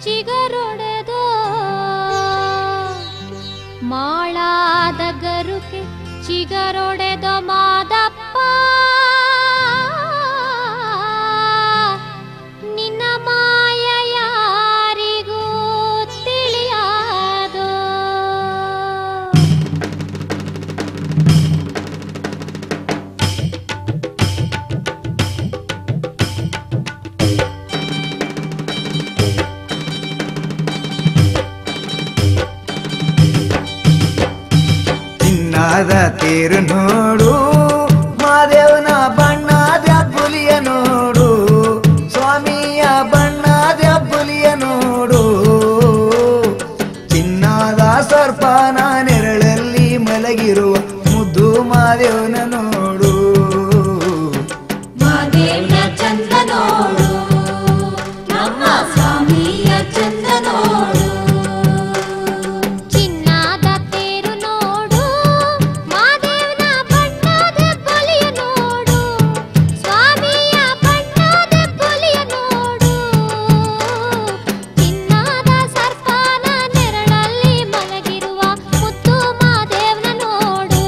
ಚಿಗರೊಡೆದೋ ಮಾಳಾದ ಗರುಕೆ ಚಿಗರೊಡೆದೋ ಮಾದಪ್ಪ ನಿನ್ನ ಮಾಯ ಯಾರಿಗೂ ತಿಳಿಯಾದೋ ಚಿನ್ನದ ತೇರು ನೋಡು ಮಾದೇವನ ಬಣ್ಣದ ಪುಲಿಯ ನೋಡು ಸ್ವಾಮಿಯ ಬಣ್ಣದ ಪುಲಿಯ ನೋಡು ಚಿನ್ನದ ಸರ್ಪನ ನೆರಳಲ್ಲಿ ಮಲಗಿರುವ ಮುದ್ದು ಮಾದೇವನ ನೋಡು ಮಾದೇವ್ನ ಚಂದ ನೋಡು ನಮ್ಮ ಸ್ವಾಮಿಯ ಚಂದ ನೋಡು ಚಿನ್ನದ ತೇರು ನೋಡು ಮಾದೇವನ ಬಣ್ಣದ ಬಲಿಯ ನೋಡು ಸ್ವಾಮಿಯ ಬಣ್ಣದ ಬಲಿಯ ನೋಡು ಚಿನ್ನದ ಸರ್ಪನ ನೆರಳಲ್ಲಿ ಮಲಗಿರುವ ಮುತ್ತು ಮಾದೇವನ ನೋಡು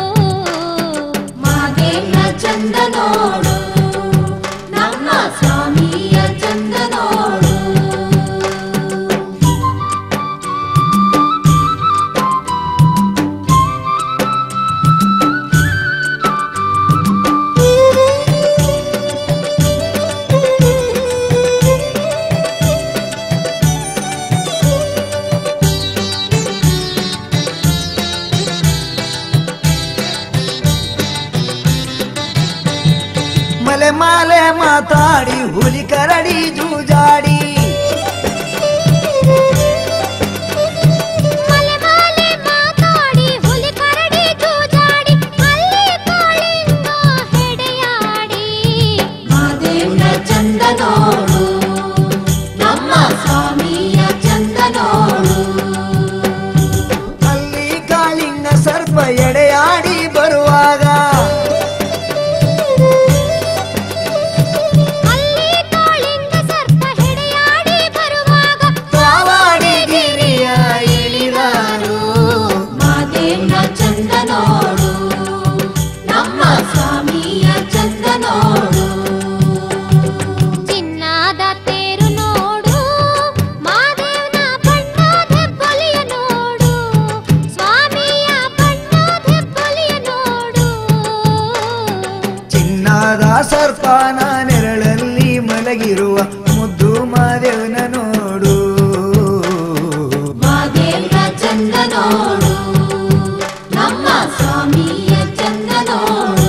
ಮಾದೇವ್ನ ಚಂದ ನೋಡು ನಮ್ಮ ಸ್ವಾಮಿಯ ಚಂದ ನೋಡು ಮಲೆ ಮಾಲೆ ಮಾತಾಡಿ ಹುಲಿ ಕರಡಿ ಜೂಜಾಡಿ ಮಲೆ ಮಾಲೆ ಮಾತಾಡಿ ಹುಲಿ ಕರಡಿ ಜೂಜಾಡಿ ಅಲ್ಲಿ ಕಾಳಿಂಗ ಹೆಡೆಯಾಡಿ ಮಾದೇವ್ನ ಚಂದ ನೋಡು ನಮ್ಮ ಸ್ವಾಮಿಯ ಚಂದ ನೋಡು ಅಲ್ಲಿ ಕಾಳಿಂಗ ಸರ್ಪ ಎಡೆಯಾಡಿ ಬರುವಾಗ ಅಲ್ಲಿ ಕಾಳಿಂಗ ಸರ್ಪ ಹೆಡೆಯಾಡಿ ಬರುವಾಗ ಕಾವಾಡಿ ಗಿರಿಯ ಇಳಿದಾರು ಮಾದೇವ್ನ ಚಂದ ನೋಡು ನಮ್ಮ ಸ್ವಾಮಿಯ ಚಂದ ನೋಡು ಚಿನ್ನದ ತೇರು ನೋಡು ಮಾದೇವನ ಬಣ್ಣದ ಬಲಿಯ ನೋಡು ಸ್ವಾಮಿಯ ಬಣ್ಣದ ಬಲಿಯ ನೋಡು ಚಿನ್ನದ ಸರ್ಪನ ನೆರಳಲ್ಲಿ ಮಲಗಿರುವ ಮುದ್ದು ಮಾದೇವನ ನೋಡು ಮಾದೇವ್ನ ಚಂದ ನೋಡು ನಮ್ಮ ಸ್ವಾಮಿಯ ಚಂದ ನೋಡು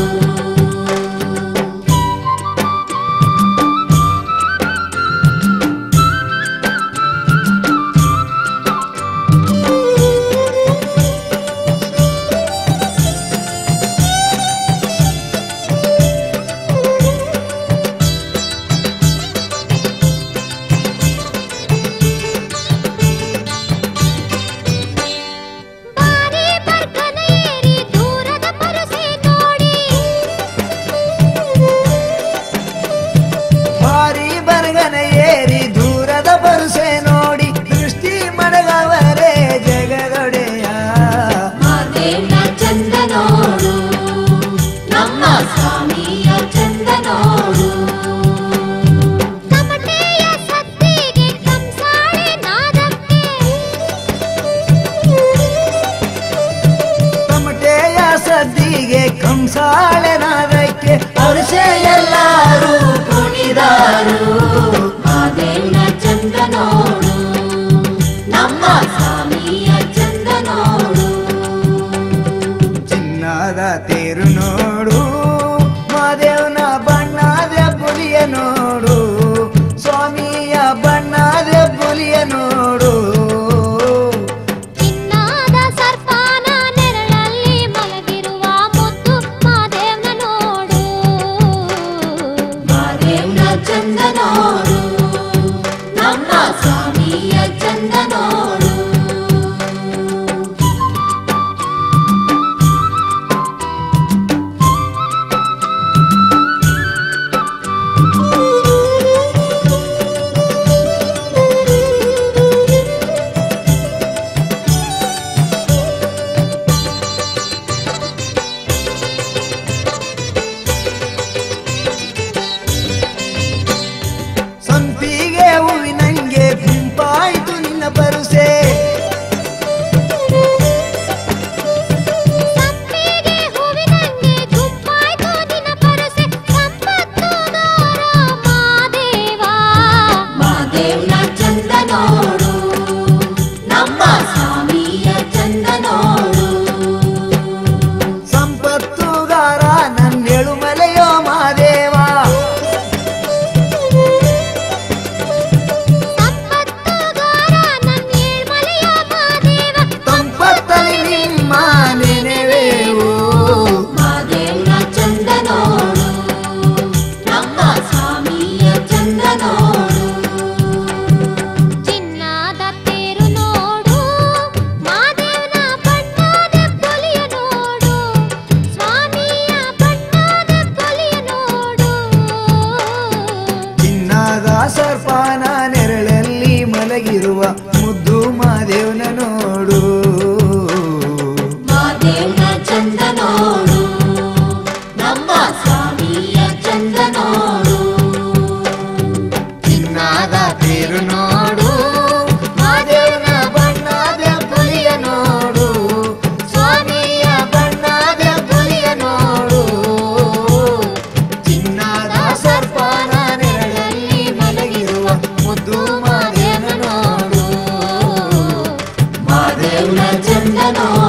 ಬಾರಿ ಬರ್ಗನ ಏರಿ ದೂರದ ಪರಸೆ ನೋಡಿ ಭಾರಿ ಬರಗನ ಏರಿ ದೂರದ ಬರುಸೆ ನೋಡಿ ದೃಷ್ಟಿ ಮಡಗವರೇ ಜಗದೊಡೆಯ ಮಾದೇವ್ನ ಚಂದ ನೋಡು ನಮ್ಮ ಸ್ವಾಮಿಯ ಚಂದ ನೋಡು ಕಮಟೆಯ ಸತ್ತಿಗೆ ಕಂಸಾಳೆ ನಾದಕ್ಕೆ ತಮಟೆಯ ಸದ್ದಿಗೆ ಕಂಸಾಳೆನಾದಕ್ಕೆ ಅರಿಸೆ ಎಲ್ಲಾರು ಕುಣಿದಾರು ಮಾದೇವ್ನ ಚಂದ ನೋಡು ನಮ್ಮ ಸ್ವಾಮಿಯ ಚಂದ ನೋಡು ಚಿನ್ನದ ತೇರು ನೋಡು ಮಾದೇವನ ಬಣ್ಣದ ಪುಲಿಯ ನೋಡು ಸ್ವಾಮಿಯ ಬಣ್ಣದ ಪುಲಿಯ ನೋಡು ಚಿನ್ನದ ಸರ್ಪನ ನೆರಳಲ್ಲಿ ಮಲಗಿರುವ ಮುದ್ದು ಮಾದೇವನ ನೋಡು ನೋಡು ಚಿನ್ನದ ತೇರು ನೋಡು ಮಾದೇವನ ಬಣ್ಣದ ಕೊಲಿಯ ನೋಡು ಸ್ವಾಮಿಯ ಬಣ್ಣದ ಕೊಲಿಯ ನೋಡು ಚಿನ್ನದ ಸರ್ಪಾನ ನೆರಳಲ್ಲಿ ಮಲಗಿರುವ ಮುದ್ದು ಮಾದೇವನ ನೋಡು ಮಾದೇವನ ಚಂದ ನೋಡು ನಮ್ಮ ಸ್ವಾಮಿಯ ಚಂದ ನೋಡು ಚಿನ್ನದ ತೇರು ನೋಡು ಮಾದೇವನ ಬಣ್ಣದ ಪುಲಿಯ ನೋಡು ಸ್ವಾಮಿಯ ಬಣ್ಣದ ಪುಲಿಯ ನೋಡು ಚಿನ್ನದ ಸರ್ಪಾನ ನೆರಳಲ್ಲಿ ಮಲಗಿರುವ ಮುದ್ದು ಮಾದೇವನ ನೋಡು ಮಾದೇವನ ಚಂದ ನೋಡು